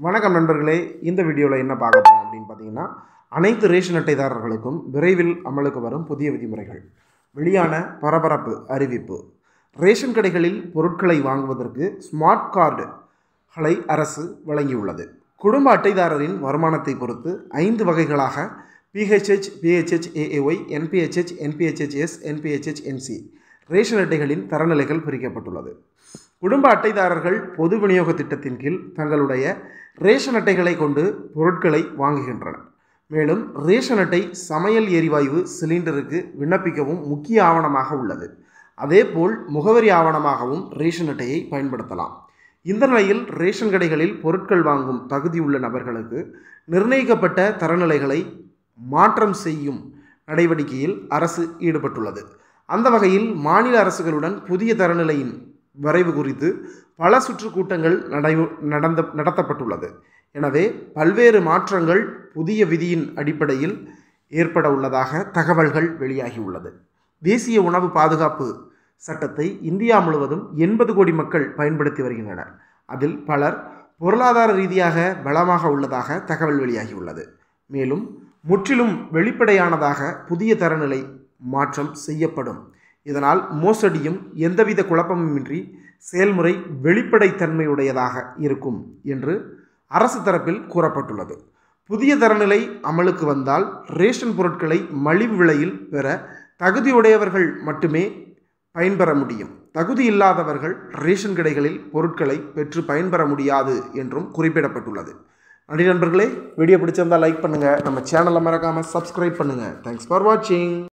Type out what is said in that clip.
வணக்கம் நண்பர்களே இந்த வீடியோவில் என்ன பார்க்க போகிறோம் அப்படின்னு பார்த்தீங்கன்னா அனைத்து ரேஷன் அட்டைதாரர்களுக்கும் விரைவில் அமலுக்கு வரும் புதிய விதிமுறைகள் வெளியான பரபரப்பு அறிவிப்பு ரேஷன் கடைகளில் பொருட்களை வாங்குவதற்கு ஸ்மார்ட் கார்டுகளை அரசு வழங்கியுள்ளது குடும்ப அட்டைதாரரின் வருமானத்தை பொறுத்து ஐந்து வகைகளாக PHH PHH AAY NPHH NPHHS NPHH NC ration அட்டைகளின் தரநிலைகள் பிரிக்கப்பட்டுள்ளது குடும்ப அட்டைதாரர்கள் பொது விநியோக திட்டத்தின் கீழ் தங்களுடைய ரேஷன் அட்டைகளை கொண்டு பொருட்களை வாங்குகின்றனர் மேலும் ரேஷன் அட்டை சமையல் எரிவாயு சிலிண்டருக்கு விண்ணப்பிக்கவும் முக்கிய ஆவணமாக உள்ளது அதேபோல் முகவரி ஆவணமாகவும் ரேஷன் அட்டையை பயன்படுத்தலாம் இந்த நிலையில் ரேஷன் கடைகளில் பொருட்கள் வாங்கும் தகுதியுள்ள நபர்களுக்கு நிர்ணயிக்கப்பட்ட தரநிலைகளை மாற்றம் செய்யும் நடவடிக்கையில் அரசு ஈடுபட்டுள்ளது அந்த வகையில் மாநில அரசுகளுடன் புதிய தரநிலையின் வரைவு குறித்து பல சுற்று கூட்டங்கள் நடை நடந்த நடத்தப்பட்டுள்ளது எனவே பல்வேறு மாற்றங்கள் புதிய விதியின் அடிப்படையில் ஏற்பட உள்ளதாக தகவல்கள் வெளியாகியுள்ளது தேசிய உணவு பாதுகாப்பு சட்டத்தை இந்தியா முழுவதும் எண்பது கோடி மக்கள் பயன்படுத்தி வருகின்றனர் அதில் பலர் பொருளாதார ரீதியாக பலமாக உள்ளதாக தகவல் வெளியாகியுள்ளது மேலும் முற்றிலும் வெளிப்படையானதாக புதிய தரநிலை மாற்றம் செய்யப்படும் இதனால் மோசடியும் எந்தவித குழப்பமுமின்றி செயல்முறை வெளிப்படைத்தன்மையுடையதாக இருக்கும் என்று அரசு தரப்பில் கூறப்பட்டுள்ளது புதிய தரநிலை அமலுக்கு வந்தால் ரேஷன் பொருட்களை மலிவு விலையில் பெற தகுதியுடையவர்கள் மட்டுமே பயன்பெற முடியும் தகுதி இல்லாதவர்கள் ரேஷன் கடைகளில் பொருட்களை பெற்று பயன்பெற முடியாது என்றும் குறிப்பிடப்பட்டுள்ளது நன்றி நண்பர்களே வீடியோ பிடிச்சிருந்தால் லைக் பண்ணுங்கள் நம்ம சேனலை மறக்காமல் சப்ஸ்கிரைப் பண்ணுங்கள் தேங்க்ஸ் ஃபார் வாட்சிங்